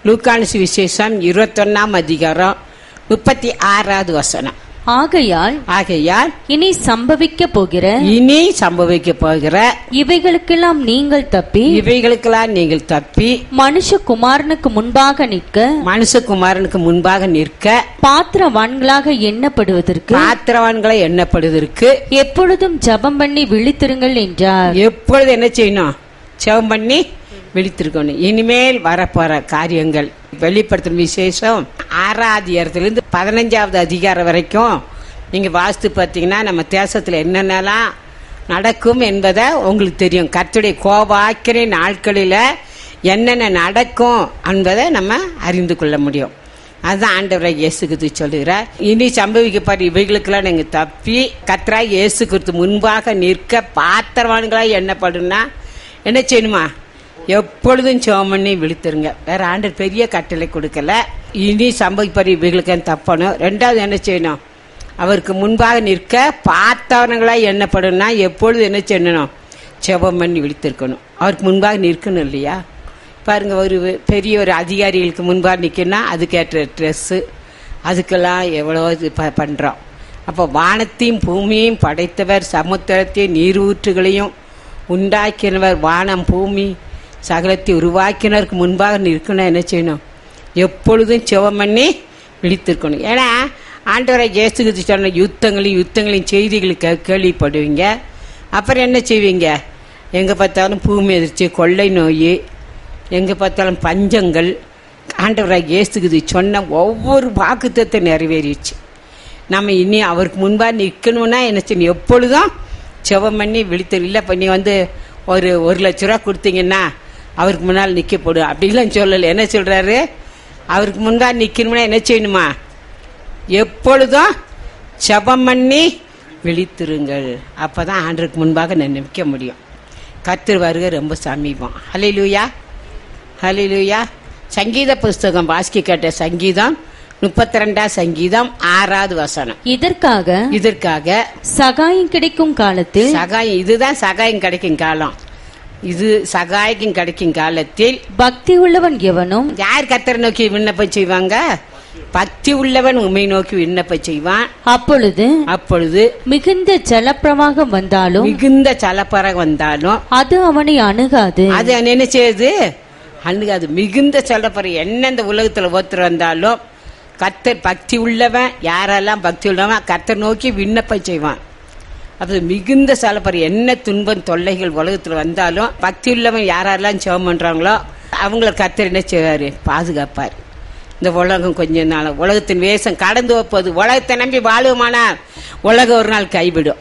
லூக்கானு விசேஷம் இருபத்தொன்னாம் அதிகாரம் முப்பத்தி ஆறாவது வசனம் ஆகையால் ஆகையால் இனி சம்பவிக்க போகிற இனி சம்பவிக்க போகிற இவைகளுக்கெல்லாம் நீங்கள் தப்பி இவைகளுக்கெல்லாம் நீங்கள் தப்பி மனுஷகுமாரனுக்கு முன்பாக நிற்க மனுஷகுமாரனுக்கு முன்பாக நிற்க பாத்திரவான்களாக எண்ணப்படுவதற்கு பாத்திரவான்களை எண்ணப்படுவதற்கு எப்பொழுதும் ஜெபம் பண்ணி விழித்திருங்கள் என்றார் எப்பொழுது என்ன செய்யணும் செவம் பண்ணி விழித்திருக்கணும் இனிமேல் வரப்போற காரியங்கள் வெளிப்படுத்தும் விசேஷம் ஆறாதிகாரத்திலிருந்து பதினஞ்சாவது அதிகாரம் வரைக்கும் நீங்க வாஸ்து பார்த்தீங்கன்னா நம்ம தேசத்துல என்னென்னலாம் நடக்கும் என்பதை உங்களுக்கு தெரியும் கர்த்தருடைய கோபாக்கிற நாட்களில என்னென்ன நடக்கும் என்பதை நம்ம அறிந்து கொள்ள முடியும் அதுதான் ஆண்டவரை இயேசு கிறிஸ்து சொல்லுகிறார் இனி சம்பவிக்கப்பாரு இவைகளுக்கெல்லாம் நீங்க தப்பி கத்ரா இயேசு கிறிஸ்து முன்பாக நிற்க பாத்திரவான்களாய் எண்ணப்படும்னா என்ன செய்யணுமா எப்பொழுதும் சோம் பண்ணி விழித்துருங்க வேற ஆண்டர் பெரிய கட்டளை கொடுக்கல இனி சம்பவிப்பாரு இவைகளுக்கு தப்பணும் ரெண்டாவது என்ன செய்யணும் அவருக்கு முன்பாக நிற்க பார்த்தவனங்களாய் எண்ணப்படும்னா எப்பொழுது என்ன செய்யணும் செபம் பண்ணி விழித்திருக்கணும் அவருக்கு முன்பாக நிற்கணும் இல்லையா பாருங்க ஒரு பெரிய ஒரு அதிகாரிகளுக்கு முன்பாக நிற்கணும்னா அதுக்கேற்ற ட்ரெஸ்ஸு அதுக்கெல்லாம் எவ்வளோ இது ப பண்ணுறோம் அப்போ வானத்தையும் பூமியையும் படைத்தவர் சமுத்திரத்தையும் நீரூற்றுகளையும் உண்டாக்கினவர் வானம் பூமி சகலத்தை உருவாக்கினருக்கு முன்பாக நிற்கணும் என்ன செய்யணும் எப்பொழுதும் செவம் பண்ணி விழித்திருக்கணும் ஏன்னா ஆண்டவரை இயேசுக்கு சொன்ன யுத்தங்களையும் யுத்தங்களையும் செய்திகளை கே கேள்விப்படுவீங்க அப்புறம் என்ன செய்வீங்க எங்கே பார்த்தாலும் பூமி எதிர்ச்சி கொள்ளை நோய் எங்கே பார்த்தாலும் பஞ்சங்கள் ஆண்டவராக இயேசுக்குது சொன்ன ஒவ்வொரு வாக்குத்தத்தை நிறைவேறிடுச்சு நம்ம இனி அவருக்கு முன்பாக நிற்கணும்னா என்ன செய்யணும் எப்பொழுதும் செவம் பண்ணி விழித்து இல்லை இப்போ நீ வந்து ஒரு ஒரு லட்ச ரூபா கொடுத்தீங்கன்னா அவருக்கு முன்னால் நிற்க போடும் அப்படிலாம் சொல்லலை என்ன சொல்கிறாரு அவருக்கு முன்பாக நிற்கணும்னா என்ன செய்யணுமா எப்பொழுதும் செபம் பண்ணி விழித்திருங்கள் அப்பதான் ஆண்டருக்கு முன்பாக நான் நிற்க முடியும் கர்த்தர் வருகை ரொம்ப சமீபம் ஹலிலூயா ஹலிலூயா சங்கீத புஸ்தகம் வாசிக்க கேட்ட சங்கீதம் முப்பத்தி ரெண்டாம் சங்கீதம் ஆறாவது வசனம் இதற்காக இதற்காக சகாயம் கிடைக்கும் காலத்தில் சகாயம் இதுதான் சகாயம் கிடைக்கும் காலம் இது சகாயம் கிடைக்கும் காலத்தில் பக்தி உள்ளவன் எவனும் யார் கத்தரை நோக்கி விண்ணப்பம் செய்வாங்க பக்தி உள்ளவன் உண்மை நோக்கி விண்ணப்பம் செய்வான் அப்பொழுது அப்பொழுது மிகுந்த ஜலப்பிரவாகம் வந்தாலும் மிகுந்த சலப்பறவை வந்தாலும் அது அவனை அணுகாது அது என்ன செய்யுது அன்னுக்கு மிகுந்த சலப்பறை என்ன இந்த உலகத்துல ஒருத்தர் வந்தாலும் கர்த்தர் பக்தி உள்ளவன் யாரெல்லாம் பக்தி உள்ளவன் கர்த்தர் நோக்கி விண்ணப்பம் செய்வான் அது மிகுந்த சலப்பறை என்ன துன்பம் தொல்லைகள் உலகத்துல வந்தாலும் பக்தி உள்ளவன் யாரெல்லாம் ஜெபம் பண்றாங்களோ அவங்கள கர்த்தர் என்ன செய்வாரு பாதுகாப்பார் இந்த உலகம் கொஞ்ச நாள் உலகத்தின் வேஷம் கடந்து வைப்பது உலகத்தை நம்பி வாழுமானால் உலகம் ஒரு நாள் கைவிடும்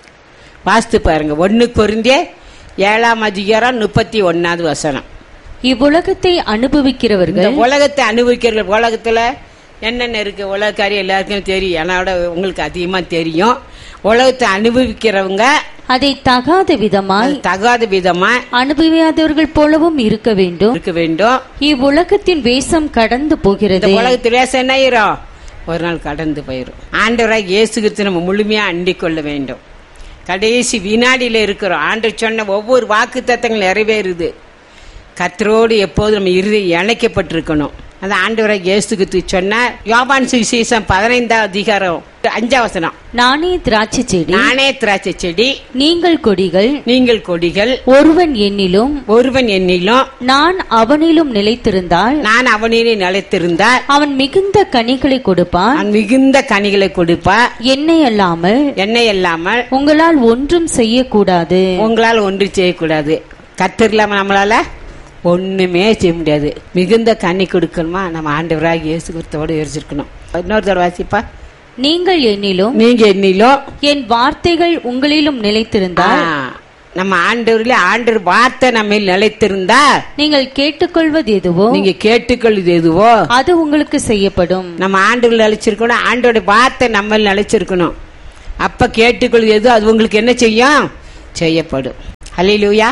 வாஸ்து பாருங்க ஒன்னு பொருந்திய ஏழாம் அதிகாரம் முப்பத்தி ஒன்னாவது வசனம் இவ்வுலகத்தை இந்த அனுபவிக்கிறவர்கள் உலகத்தை அனுபவிக்கிற உலகத்துல என்னென்ன இருக்கு உலக காரியம் எல்லாருக்கும் தெரியும் என்னோட உங்களுக்கு அதிகமா தெரியும் உலகத்தை அனுபவிக்கிறவங்க அதை தகாத விதமாய் அது தகாத விதமா அனுபவியாதவர்கள் போலவும் இருக்க வேண்டும் இருக்க வேண்டும் இவ்வுலகத்தின் வேஷம் கடந்து இந்த போகிறது உலகத்தில் வேசம் என்ன ஆயிரும் ஒரு நாள் கடந்து போயிடும் ஆண்டவராக இயேசு கிறிஸ்து நம்ம முழுமையா அண்டிக் கொள்ள வேண்டும் கடைசி வினாடியில இருக்கிறோம் ஆண்டு சொன்ன ஒவ்வொரு வாக்கு தத்தங்கள் நிறைவேறுது கத்தரோடு எப்போதும் நம்ம இறுதி இணைக்கப்பட்டிருக்கணும் அந்த ஆண்டவராக இயேசு கிறிஸ்து சொன்னார் யோபான் சுவிசேஷம் பதினைந்தாம் அதிகாரம் அஞ்சாம் வசனம் நானே திராட்சை செடி நானே திராட்சை செடி நீங்கள் கொடிகள் நீங்கள் கொடிகள் ஒருவன் என்னிலும் ஒருவன் என்னிலும் நான் அவனிலும் நிலைத்திருந்தால் நான் அவனிலே நிலைத்திருந்தால் அவன் மிகுந்த கனிகளை கொடுப்பான் நான் மிகுந்த கனிகளை கொடுப்பா என்னை அல்லாமல் என்னை இல்லாமல் உங்களால் ஒன்றும் செய்யக்கூடாது உங்களால் ஒன்று செய்யக்கூடாது கத்தர் இல்லாம நம்மளால ஒண்ணுமே செய்ய முடியாது மிகுந்த கண்ணி கொடுக்கணுமா நம்ம ஆண்டவராக இயேசு கிறிஸ்துவோடு யோசிச்சிருக்கணும் இன்னொரு தடவை வாசிப்பா நீங்கள் என்னிலும் நீங்க என்னிலும் என் வார்த்தைகள் உங்களிலும் நிலைத்திருந்தால் ஆ, நம்ம ஆண்டவரில் ஆண்டவர் வார்த்தை நம்ம நிலைத்திருந்தா நீங்கள் கேட்டுக்கொள்வது எதுவோ நீங்க கேட்டுக்கொள்வது எதுவோ அது உங்களுக்கு செய்யப்படும் நம்ம ஆண்டவர் நிலைச்சிருக்கணும் ஆண்டோட வார்த்தை நம்ம நிலைச்சிருக்கணும் அப்ப கேட்டுக்கொள்வது எது அது உங்களுக்கு என்ன செய்யும் செய்யப்படும் ஹலிலூயா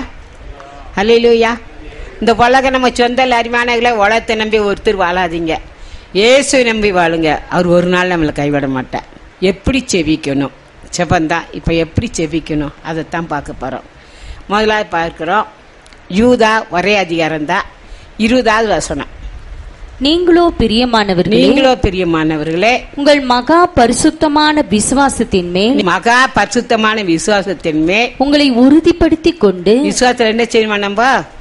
ஹலிலூயா இந்த உலகம் நம்ம சொந்த அரிமானங்களை உலகத்தை நம்பி ஒருத்தர் வாழாதீங்க இயேசு நம்பி வாழுங்க அவர் ஒரு நாள் நம்மளை கைவிட மாட்டார் எப்படி செவிக்கணும் செபந்தான் இப்போ எப்படி செவிக்கணும் அதைத்தான் பார்க்க போகிறோம் முதலாவது பார்க்குறோம் யூதா ஒரே அதிகாரம் தான் இருபதாவது வசனம் நீங்களோ பிரியமானவர்களே நீங்களோ பிரியமானவர்களே உங்கள் மகா பரிசுத்தமான விசுவாசத்தின் மேல் மகா பரிசுத்தமான விசுவாசத்தின் மேல் உங்களை உறுதிப்படுத்திக் கொண்டு விசுவாசத்துல என்ன செய்யணுமா நம்ம